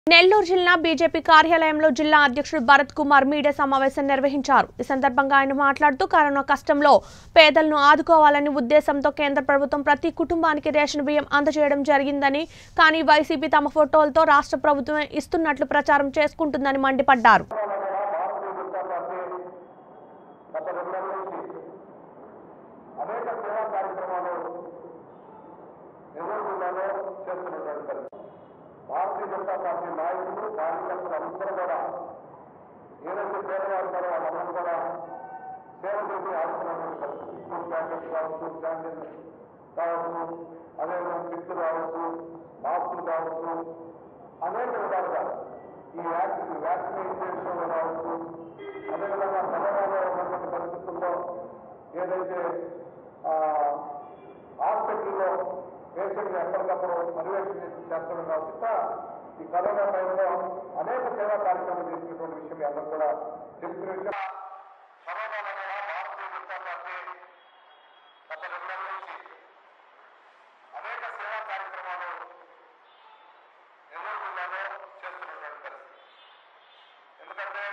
నెల్లూరు జిల్లా బీజేపీ కార్యాలయంలో జిల్లా అధ్యక్షుడు భరత్ కుమార్ మీడియా సమావేశం నిర్వహించారు ఈ సందర్భంగా ఆయన మాట్లాడుతూ కరోనా కష్టంలో పేదలను ఆదుకోవాలని ఉద్దేశంతో కేంద్ర ప్రభుత్వం ప్రతి కుటుంబానికి రేషన్ బియ్యం అందజేయడం జరిగిందని కానీ వైసీపీ తమ ఫోటోలతో రాష్ట్ర ప్రభుత్వం ఇస్తున్నట్లు ప్రచారం చేసుకుంటుందని మండిపడ్డారు గత రెండు నెలల నుంచి అనేక సేవా కార్యక్రమాలు నెల్లూరు జిల్లాలో చేస్తున్నటువంటి పరిస్థితి భారతీయ జనతా పార్టీ నాయకులు కార్యకర్తలు అందరూ కూడా ఏదైతే పేదవారు ఉన్నారో వాళ్ళందరూ కూడా సేవ చేసి ఆడుతున్నటువంటి పరిస్థితి ఫుడ్ ప్యాకెట్స్ కావచ్చు శానిటైజర్ కావచ్చు అదేవిధంగా కిట్లు కావచ్చు మాస్కులు కావచ్చు అనేక విధాలుగా ఈ వ్యాక్సిన్ వ్యాక్సినేషన్ కావచ్చు అదేవిధంగా కరోనాలో ఉన్నటువంటి పరిస్థితుల్లో ఏదైతే ఆ, హాస్పిటల్లో పేషెంట్ ఎప్పటికప్పుడు పర్యవేక్షణ చేసి చేస్తున్నాం కాబట్టి ఈ కరోనా టైంలో అనేక సేవా కార్యక్రమాలు చేసినటువంటి విషయం మీ అందరూ కూడా తెలిసిన విషయం కరోనాలో కూడా భారతీయ జనతా పార్టీ గత రెండు నెలల నుంచి అనేక సేవా కార్యక్రమాలు నెల్లూరు జిల్లాలో చేస్తున్నటువంటి పరిస్థితి ఎందుకంటే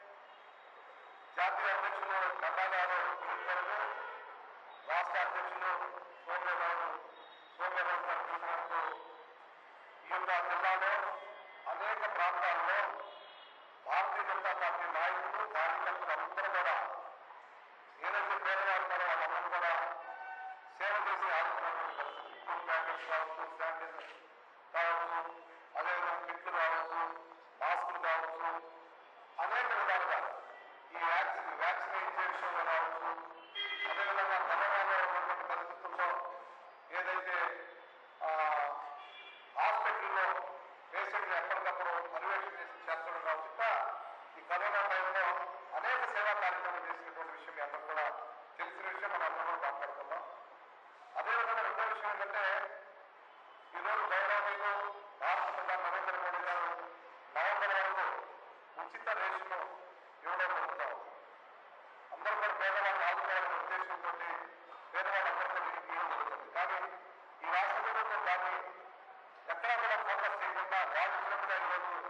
జాతీయ అధ్యక్షులు కన్నా గారు పిలుపునకు రాష్ట్ర అధ్యక్షులు సోమ్య గారు సోమ్య గారు పిలుపునకు ఈ యొక్క జిల్లాలో అనేక ప్రాంతాల్లో భారతీయ జనతా పార్టీ నాయకులు కార్యకర్తలు అందరూ కూడా ఏదైతే పేదవారు ఉన్నారో వాళ్ళందరూ కూడా సేవ చేసి ఆడుతున్నటువంటి పరిస్థితి ఫుడ్ ప్యాకెట్స్ కావచ్చు శానిటైజర్ కావచ్చు అదేవిధంగా కిట్లు కావచ్చు మాస్కులు కావచ్చు అనేక విధాలుగా ఈ వ్యాక్సిన్ వ్యాక్సినేషన్ కావచ్చు అదేవిధంగా కరోనాలో ఉన్నటువంటి పరిస్థితుల్లో ఏదైతే ఆ, హాస్పిటల్లో పేషెంట్ ఎప్పటికప్పుడు పర్యవేక్షణ చేసి చేస్తున్నాం కాబట్టి ఈ కరోనా టైంలో అనేక సేవా కార్యక్రమాలు చేసినటువంటి విషయం మీ అందరూ కూడా తెలిసిన విషయం మనం అందరం కూడా మాట్లాడుతున్నాం అదేవిధంగా రెండో విషయం ఏంటంటే ఈరోజు గౌరవనీయులు భారత ప్రధాని నరేంద్ర మోడీ గారు నవంబర్ వరకు ఉచిత రేషన్ ఇవ్వడం జరుగుతాం అందరూ కూడా పేదవాళ్ళని ఆదుకోవాలనే ఉద్దేశంతో పేదవాళ్ళందరికీ ఇవ్వడం జరుగుతుంది కానీ ఈ రాష్ట్ర ప్రభుత్వం దాన్ని ఎక్కడా కూడా ఫోకస్ చేయకుండా వాళ్ళు ఇచ్చినట్టుగా ఈరోజు